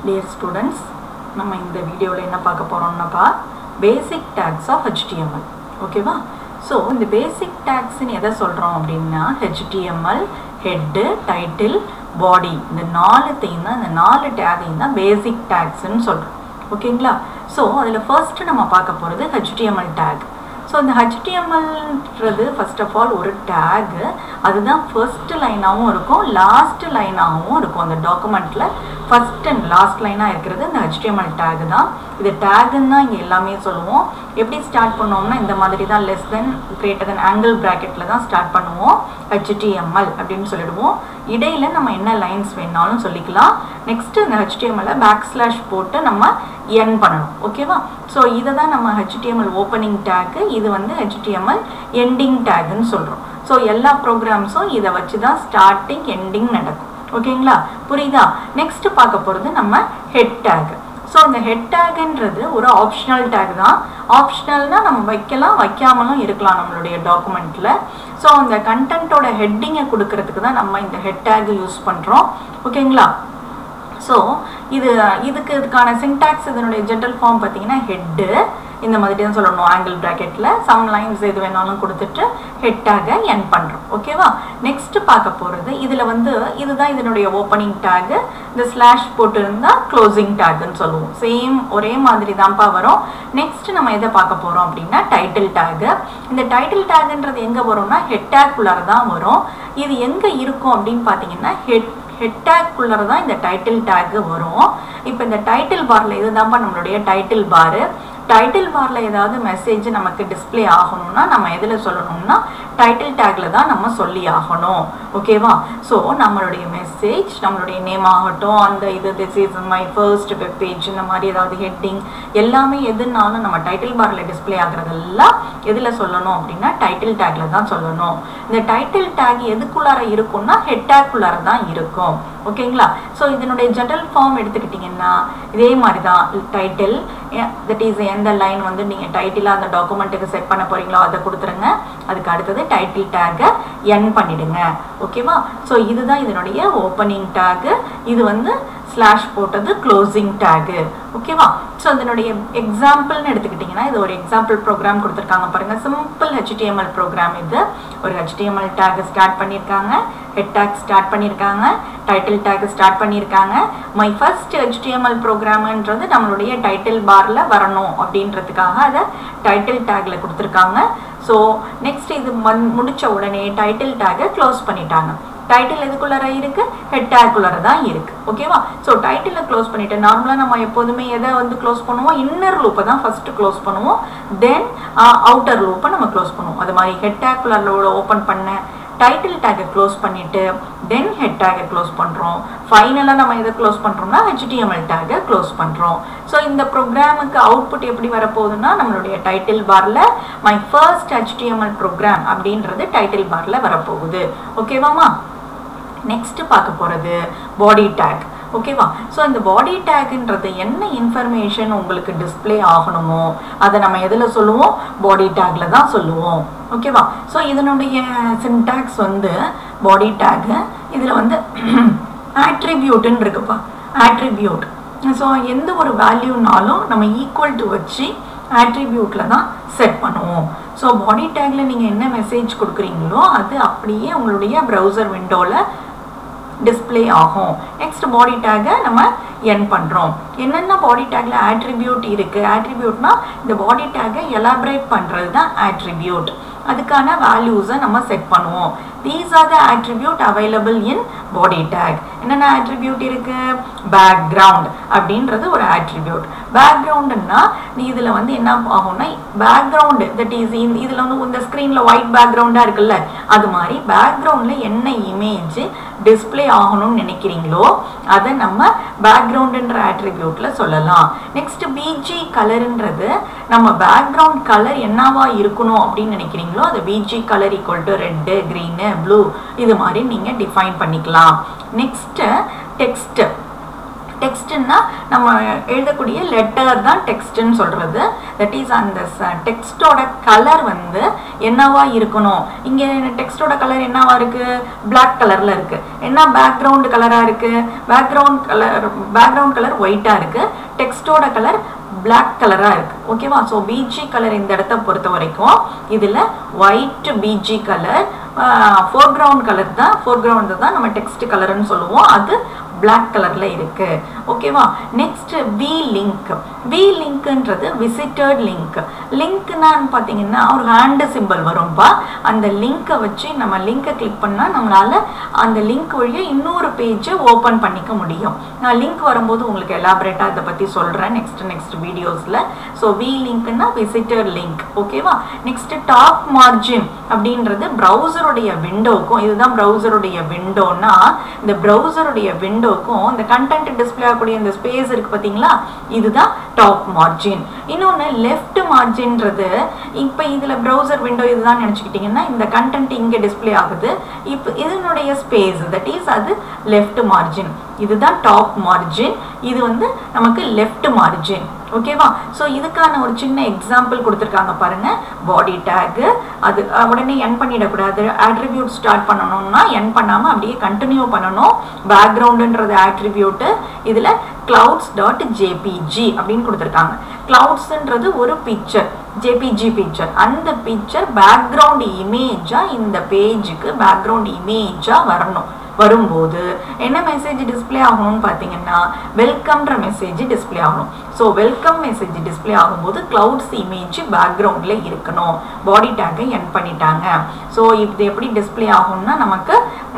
dear students நம்ம இந்த வீடியோவில் என்ன பார்க்க போகிறோம்னாப்பா பேசிக் டேக்ஸ் ஆஃப் ஹெச்டிஎம்எல் ஓகேவா ஸோ இந்த பேசிக் டேக்ஸ்ன்னு எதை சொல்கிறோம் அப்படின்னா ஹெச்டிஎம்எல் ஹெட்டு டைட்டில் பாடி இந்த நாலுத்தையும் தான் இந்த நாலு டேகையும் தான் பேசிக் டேக்ஸ்ன்னு சொல்கிறோம் ஓகேங்களா ஸோ அதில் ஃபர்ஸ்ட்டு நம்ம பார்க்க போகிறது ஹெச்டிஎம்எல் டேக் ஸோ இந்த ஹெச்டிஎம்எல்ன்றது ஃபர்ஸ்ட் ஆஃப் ஆல் ஒரு டேகு அதுதான் ஃபர்ஸ்ட் லைனாகவும் இருக்கும் லாஸ்ட் லைனாகவும் இருக்கும் அந்த டாக்குமெண்ட்டில் ஃபர்ஸ்ட் அண்ட் லாஸ்ட் லைனாக இருக்கிறது இந்த ஹெச்டிஎம்எல் டேக் தான் இது டேகுன்னு தான் இங்கே எல்லாமே சொல்லுவோம் எப்படி ஸ்டார்ட் பண்ணோம்னா இந்த மாதிரி தான் less than greater than angle ப்ராக்கெட்டில் தான் ஸ்டார்ட் பண்ணுவோம் ஹெச்டிஎம்எல் அப்படின்னு சொல்லிடுவோம் இடையில நம்ம என்ன லைன்ஸ் வேணாலும் சொல்லிக்கலாம் நெக்ஸ்ட் இந்த ஹெச்டிஎம்எல்ல பேக் ஸ்லாஷ் போட்டு நம்ம என் பண்ணணும் ஓகேவா ஸோ இதை தான் நம்ம ஹெச்டிஎம்எல் ஓப்பனிங் டேக்கு இது வந்து ஹெச்டிஎம்எல் எண்டிங் டேக்குன்னு சொல்கிறோம் ஸோ எல்லா ப்ரோக்ராம்ஸும் இதை வச்சு தான் ஸ்டார்டிங் எண்டிங் நடக்கும் ஓகேங்களா புரியுதா நெக்ஸ்ட் பார்க்க போகிறது நம்ம ஹெட் டேக் ஸோ இந்த ஹெட் டேக்ன்றது ஒரு ஆப்ஷனல் டேக் தான் ஆப்ஷனல்னா நம்ம வைக்கலாம் வைக்காமலும் இருக்கலாம் நம்மளுடைய டாக்குமெண்ட்டில் ஸோ அந்த கண்டென்ட்டோட ஹெட்டிங்கை கொடுக்கறதுக்கு தான் நம்ம இந்த ஹெட் டேக் யூஸ் பண்ணுறோம் ஓகேங்களா ஸோ இது இதுக்கு இதுக்கான சின்டாக்ஸ் இதனுடைய ஜென்ரல் ஃபார்ம் பார்த்தீங்கன்னா ஹெட்டு இந்த மாதிரி தான் சொல்லணும் ஆங்கிள் ப்ராக்கெட்டில் சம் லைன்ஸ் எது வேணாலும் கொடுத்துட்டு ஹெட்டாக என் பண்ணுறோம் ஓகேவா நெக்ஸ்ட் பார்க்க போகிறது இதில் வந்து இதுதான் இதனுடைய ஓப்பனிங் டேகு இந்த ஸ்லாஷ் போட்டிருந்தா க்ளோசிங் டேக்குன்னு சொல்லுவோம் சேம் ஒரே மாதிரி தான்ப்பா வரும் நெக்ஸ்ட் நம்ம எதை பார்க்க போகிறோம் அப்படின்னா டைட்டில் டேகு இந்த டைட்டில் டேகுன்றது எங்கே வரும்னா ஹெட் டேக்குள்ளார தான் வரும் இது எங்கே இருக்கும் அப்படின்னு பார்த்தீங்கன்னா ஹெட் ஹெட் டேக்குள்ளே தான் இந்த டைட்டில் டேக்கு வரும் இப்போ இந்த டைட்டில் பாரில் இதுதான்ப்பா நம்மளுடைய டைட்டில் பாரு டைட்டில் பாரில் ஏதாவது மெசேஜ் நமக்கு டிஸ்பிளே ஆகணும்னா நம்ம எதில் சொல்லணும்னா டைட்டில் டேக்ல தான் நம்ம சொல்லி ஆகணும் ஓகேவா ஸோ நம்மளுடைய மெசேஜ் நம்மளுடைய நேம் ஆகட்டும் அந்த இது this is my first web page இந்த மாதிரி ஏதாவது ஹெட்டிங் எல்லாமே எதுனாலும் நம்ம டைட்டில் பாரில் டிஸ்பிளே ஆகுறதெல்லாம் எதில் சொல்லணும் அப்படின்னா டைட்டில் டேக்ல தான் சொல்லணும் இந்த டைட்டில் டேக் எதுக்குள்ளார இருக்கும்னா ஹெட் டேக்குள்ளார தான் இருக்கும் ஓகேங்களா ஸோ இதனுடைய ஜென்ரல் ஃபார்ம் எடுத்துக்கிட்டிங்கன்னா இதே மாதிரி தான் டைட்டில் தட் இஸ் எந்த லைன் வந்து நீங்கள் டைட்டிலாக அந்த டாக்குமெண்ட்டுக்கு செட் பண்ண போகிறீங்களோ அதை கொடுத்துருங்க அதுக்கு அடுத்தது டைட்டில் டேக்கை என் பண்ணிடுங்க ஓகேவா ஸோ இதுதான் இதனுடைய ஓப்பனிங் டேகு இது வந்து ஸ்லாஷ் போட்டது க்ளோசிங் டேகு ஓகேவா ஸோ அதனுடைய எக்ஸாம்பிள்னு எடுத்துக்கிட்டிங்கன்னா இது ஒரு எக்ஸாம்பிள் ப்ரோக்ராம் கொடுத்துருக்காங்க பாருங்கள் சிம்பிள் ஹெச்டிஎம்எல் ப்ரோக்ராம் இது ஒரு ஹெச்டிஎம்எல் டேக் ஸ்டார்ட் பண்ணியிருக்காங்க ஹெட் டேக் ஸ்டார்ட் பண்ணியிருக்காங்க டைட்டில் டேக் ஸ்டார்ட் பண்ணியிருக்காங்க மை ஃபர்ஸ்ட் ஹெச்டிஎம்எல் ப்ரோக்ராம்ன்றது நம்மளுடைய டைட்டில் பாரில் வரணும் அப்படின்றதுக்காக அதை டைட்டில் டேக்ல கொடுத்துருக்காங்க ஸோ நெக்ஸ்ட் இது மன் முடிச்ச உடனே டைட்டில் டேக்கை க்ளோஸ் பண்ணிட்டாங்க டைட்டில் எதுக்குள்ளார இருக்கு ஹெட் டேக்குள்ளார தான் இருக்கு ஓகேவா ஸோ டைட்டில் க்ளோஸ் பண்ணிட்டு நார்மலாக நம்ம எப்போதுமே எதை வந்து க்ளோஸ் பண்ணுவோம் இன்னர் லூப்பை தான் ஃபர்ஸ்ட் க்ளோஸ் பண்ணுவோம் தென் அவுட்டர் லூப்பை நம்ம க்ளோஸ் பண்ணுவோம் அது மாதிரி ஹெட் டேக்குள்ளார ஓப்பன் பண்ண டைட்டில் டேக்கை க்ளோஸ் பண்ணிட்டு தென் ஹெட் டேக்கை க்ளோஸ் பண்ணுறோம் ஃபைனலாக நம்ம எதை க்ளோஸ் பண்ணுறோம்னா ஹெச்டிஎம்எல் டேக்கை க்ளோஸ் பண்ணுறோம் ஸோ இந்த ப்ரோக்ராமுக்கு அவுட்புட் எப்படி வரப்போகுதுன்னா நம்மளுடைய டைட்டில் பாரில் மை ஃபர்ஸ்ட் ஹெச்டிஎம்எல் ப்ரோக்ராம் அப்படின்றது டைட்டில் பாரில் வரப்போகுது ஓகேவாமா நெக்ஸ்ட் பார்க்க போகிறது பாடி டேக் ஓகேவா ஸோ இந்த பாடி டேக்ன்றது என்ன இன்ஃபர்மேஷன் உங்களுக்கு டிஸ்பிளே ஆகணுமோ அதை நம்ம எதில் சொல்லுவோம் பாடி டேக்ல தான் சொல்லுவோம் ஓகேவா ஸோ இதனுடைய சின்டாக்ஸ் வந்து பாடி டேக்கு இதில் வந்து ஆட்ரிபியூட்டுன்னு இருக்குப்பா ஆட்ரிபியூட் ஸோ எந்த ஒரு வேல்யூனாலும் நம்ம ஈக்குவல் டு வச்சு ஆட்ரிபியூட்டில் தான் செட் பண்ணுவோம் ஸோ பாடி டேக்ல நீங்கள் என்ன மெசேஜ் கொடுக்குறீங்களோ அது அப்படியே உங்களுடைய ப்ரௌசர் விண்டோவில் டிஸ்பிளே ஆகும் நெக்ஸ்ட் பாடி டேக்கை நம்ம என் பண்ணுறோம் என்னென்ன பாடி டேக்ல ஆட்ரிபியூட் இருக்குது ஆட்ரிபியூட்னா இந்த பாடி டேக்கை எலாபரேட் பண்ணுறது தான் ஆட்ரிபியூட் அதுக்கான வேல்யூஸை நம்ம செட் பண்ணுவோம் these are the attribute available in body tag என்னென்ன ஆட்ரிபியூட் இருக்கு பேக்ரவுண்ட் அப்படின்றது ஒரு ஆட்ரிபியூட் பேக்ரவுண்டுன்னா நீ இதில் வந்து என்ன ஆகும்னா பேக்ரவுண்டு தட் இஸ் இதில் வந்து இந்த ஸ்க்ரீனில் ஒயிட் பேக்ரவுண்டாக இருக்குல்ல அது மாதிரி பேக்ரவுண்டில் என்ன இமேஜ் டிஸ்பிளே ஆகணும்னு நினைக்கிறீங்களோ அதை நம்ம பேக்ரவுண்டுன்ற ஆட்ரிபியூட்டில் சொல்லலாம் நெக்ஸ்ட் பிஜி கலருன்றது நம்ம பேக்ரவுண்ட் கலர் என்னவா இருக்கணும் அப்படின்னு நினைக்கிறீங்களோ அது BG colour equal to red green blue இது மாதிரி நீங்கள் டிஃபைன் பண்ணிக்கலாம் நெக்ஸ்ட்டு டெக்ஸ்ட்டு டெக்ஸ்ட்னா நம்ம எழுதக்கூடிய லெட்டர் தான் டெக்ஸ்ட்னு சொல்றது தட் இஸ் அந்த டெக்ஸ்டோட கலர் வந்து என்னவா இருக்கணும் இங்க டெக்ஸ்டோட கலர் என்னவா இருக்கு பிளாக் கலர்ல இருக்கு என்ன பேக்ரவுண்ட் கலரா இருக்கு பேக்ரவுண்ட் கலர் பேக்ரவுண்ட் கலர் ஒயிட்டா இருக்கு டெக்ஸ்டோட கலர் பிளாக் கலரா இருக்கு ஓகேவா ஸோ பிஜி கலர் இந்த இடத்த பொறுத்த வரைக்கும் இதுல white BG colour foreground colour தான் ஃபோர்கிரவுண்ட் தான் நம்ம டெக்ஸ்ட் கலர்னு சொல்லுவோம் அது பிளாக் கலர்ல இருக்கு ஓகேவா நெக்ஸ்ட் வி லிங்க் வி லிங்க்ன்றது விசிட்டட் லிங்க் லிங்க்னான்னு பார்த்தீங்கன்னா ஒரு ஹேண்ட் சிம்பிள் வரும்பா அந்த லிங்கை வச்சு நம்ம லிங்கை கிளிக் பண்ணால் நம்மளால அந்த லிங்க் வழியாக இன்னொரு பேஜை ஓப்பன் பண்ணிக்க முடியும் நான் லிங்க் வரும்போது உங்களுக்கு எலாபரேட்டாக இதை பற்றி சொல்கிறேன் நெக்ஸ்ட் நெக்ஸ்ட் வீடியோஸில் ஸோ வி லிங்க்னா விசிட்டர் லிங்க் ஓகேவா நெக்ஸ்ட் டாப் மார்ஜின் அப்படின்றது ப்ரௌசருடைய விண்டோக்கும் இதுதான் ப்ரௌசருடைய விண்டோனா இந்த ப்ரௌசருடைய விண்டோக்கும் இந்த கண்டென்ட் டிஸ்பிளே ஆகக்கூடிய இந்த ஸ்பேஸ் இருக்கு பார்த்தீங்களா இதுதான் டாப் மார்ஜின் இன்னொன்று லெஃப்ட் மார்ஜின்றது இப்போ இதில் ப்ரௌசர் விண்டோ இதுதான் நினச்சிக்கிட்டிங்கன்னா இந்த கண்டென்ட் இங்கே டிஸ்பிளே ஆகுது இப்போ இதனுடைய ஸ்பேஸ் தட் இஸ் அது லெஃப்ட் மார்ஜின் இதுதான் டாப் மார்ஜின் இது வந்து நமக்கு லெஃப்ட் மார்ஜின் ஓகேவா ஸோ இதுக்கான ஒரு சின்ன எக்ஸாம்பிள் கொடுத்துருக்காங்க பாருங்க பாடி டேக்கு அது அஹ், உடனே என் பண்ணிடக்கூடாது ஆட்ரிபியூட் ஸ்டார்ட் பண்ணணும்னா என் பண்ணாமல் அப்படியே கண்டினியூ பண்ணணும் பேக்ரவுண்டுன்றது ஆட்ரிபியூட்டு இதில் clouds டாட் ஜேபிஜி அப்படின்னு கொடுத்துருக்காங்க கிளவுட்ஸ்ன்றது ஒரு பிக்சர் ஜேபிஜி பிக்சர் அந்த பிக்சர் பேக்ரவுண்ட் இமேஜாக இந்த பேஜுக்கு பேக்ரவுண்ட் இமேஜாக வரணும் வரும்போது என்ன மெசேஜ் டிஸ்ப்ளே ஆகணும்னு பார்த்தீங்கன்னா வெல்கம்ன்ற மெசேஜ் டிஸ்ப்ளே ஆகணும் ஸோ வெல்கம் மெசேஜ் டிஸ்ப்ளே ஆகும்போது கிளவுட்ஸ் இமேஜ் பேக்ரவுண்டில் இருக்கணும் பாடி டேக்கை என் பண்ணிட்டாங்க ஸோ இது எப்படி டிஸ்ப்ளே ஆகும்னா நமக்கு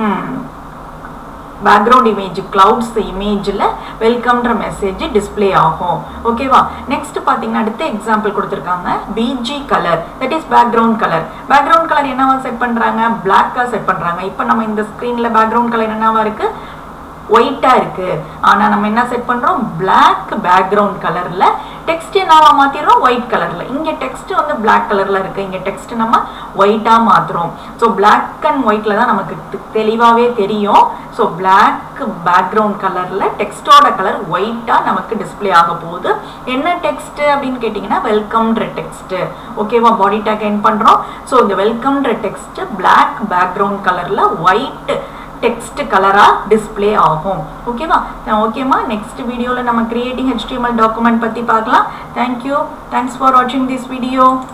பேக்ரவுண்ட் இமேஜ் கிளவுட்ஸ் இமேஜில் வெல்கம்ன்ற மெசேஜ் டிஸ்ப்ளே ஆகும் ஓகேவா நெக்ஸ்ட் பார்த்தீங்கன்னா அடுத்த எக்ஸாம்பிள் கொடுத்துருக்காங்க BG colour that is background colour background colour என்னவா செட் பண்ணுறாங்க பிளாக்காக செட் பண்ணுறாங்க இப்போ நம்ம இந்த ஸ்க்ரீனில் பேக்ரவுண்ட் கலர் என்னவா இருக்கு ஒயிட்டாக இருக்கு ஆனால் நம்ம என்ன செட் பண்ணுறோம் Black பேக்ரவுண்ட் கலரில் டெக்ஸ்ட் என்னவா மாற்றிடுறோம் ஒயிட் கலரில் இங்கே டெக்ஸ்ட் வந்து Black கலரில் இருக்கு இங்கே டெக்ஸ்ட் நம்ம ஒயிட்டாக மாற்றுறோம் ஸோ Black அண்ட் ஒயிட்டில் தான் நமக்கு தெ- தெளிவாகவே தெரியும் ஸோ Black பேக்ரவுண்ட் கலரில் டெக்ஸ்டோட கலர் ஒயிட்டாக நமக்கு டிஸ்ப்ளே ஆக போகுது என்ன டெக்ஸ்ட் அப்படின்னு கேட்டிங்கன்னா வெல்கம்ன்ற டெக்ஸ்ட் ஓகேவா பாடி டேக் என் பண்ணுறோம் ஸோ இந்த வெல்கம்ன்ற டெக்ஸ்ட் Black பேக்ரவுண்ட் கலரில் ஒயிட் டெக்ஸ்ட் கலரா டிஸ்ப்ளே ஆகும் ஓகேவா ஓகேமா நெக்ஸ்ட் வீடியோவில் நம்ம கிரியேட்டிங் HTML டாக்குமெண்ட் பற்றி பார்க்கலாம் தேங்க்யூ தேங்க்ஸ் ஃபார் வாட்சிங் திஸ் வீடியோ